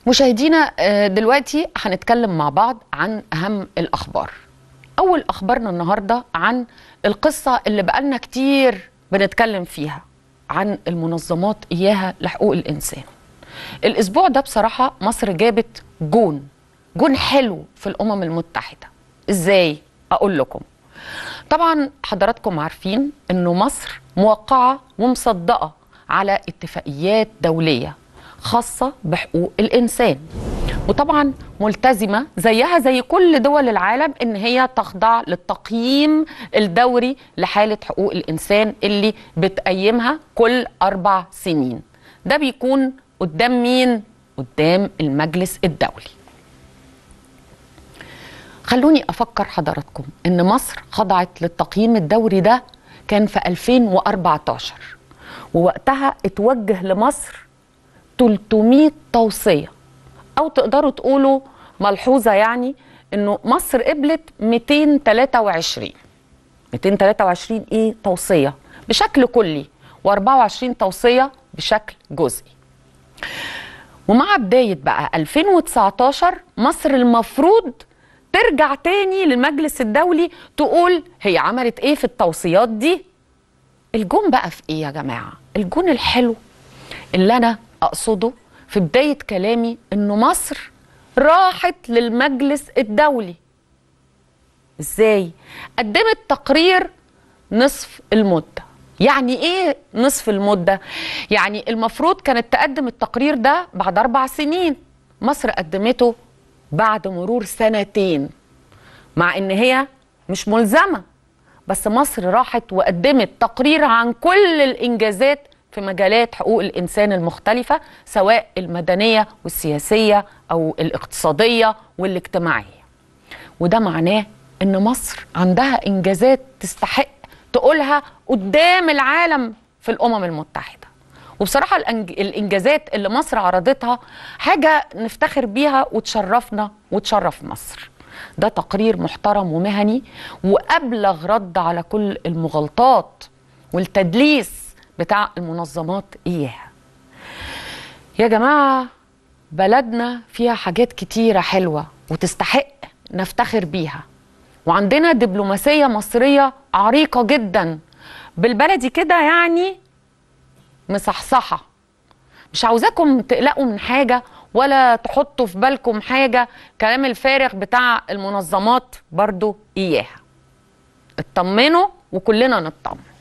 مشاهدينا آه، دلوقتي هنتكلم مع بعض عن أهم الأخبار أول أخبارنا النهاردة عن القصة اللي بقالنا كتير بنتكلم فيها عن المنظمات إياها لحقوق الإنسان الأسبوع ده بصراحة مصر جابت جون جون حلو في الأمم المتحدة إزاي؟ أقول لكم طبعا حضراتكم عارفين أنه مصر موقعة ومصدقة على اتفاقيات دولية خاصة بحقوق الإنسان وطبعا ملتزمة زيها زي كل دول العالم إن هي تخضع للتقييم الدوري لحالة حقوق الإنسان اللي بتقيمها كل أربع سنين ده بيكون قدام مين؟ قدام المجلس الدولي خلوني أفكر حضراتكم إن مصر خضعت للتقييم الدوري ده كان في 2014 ووقتها اتوجه لمصر 300 توصية أو تقدروا تقولوا ملحوظة يعني إنه مصر قبلت 223 223 إيه توصية بشكل كلي و24 توصية بشكل جزئي ومع بداية بقى 2019 مصر المفروض ترجع تاني للمجلس الدولي تقول هي عملت ايه في التوصيات دي الجون بقى في ايه يا جماعة الجون الحلو اللي انا اقصده في بداية كلامي انه مصر راحت للمجلس الدولي ازاي قدمت تقرير نصف المدة يعني ايه نصف المدة يعني المفروض كانت تقدم التقرير ده بعد اربع سنين مصر قدمته بعد مرور سنتين مع ان هي مش ملزمة بس مصر راحت وقدمت تقرير عن كل الانجازات في مجالات حقوق الانسان المختلفة سواء المدنية والسياسية او الاقتصادية والاجتماعية وده معناه ان مصر عندها انجازات تستحق تقولها قدام العالم في الامم المتحده وبصراحه الأنج... الانجازات اللي مصر عرضتها حاجه نفتخر بيها وتشرفنا وتشرف مصر ده تقرير محترم ومهني وابلغ رد على كل المغالطات والتدليس بتاع المنظمات اياها يا جماعه بلدنا فيها حاجات كتيره حلوه وتستحق نفتخر بيها وعندنا دبلوماسية مصرية عريقة جدا بالبلدي كده يعني مصحصحة مش عاوزاكم تقلقوا من حاجة ولا تحطوا في بالكم حاجة كلام الفارغ بتاع المنظمات برضو إياها اطمنوا وكلنا نطمن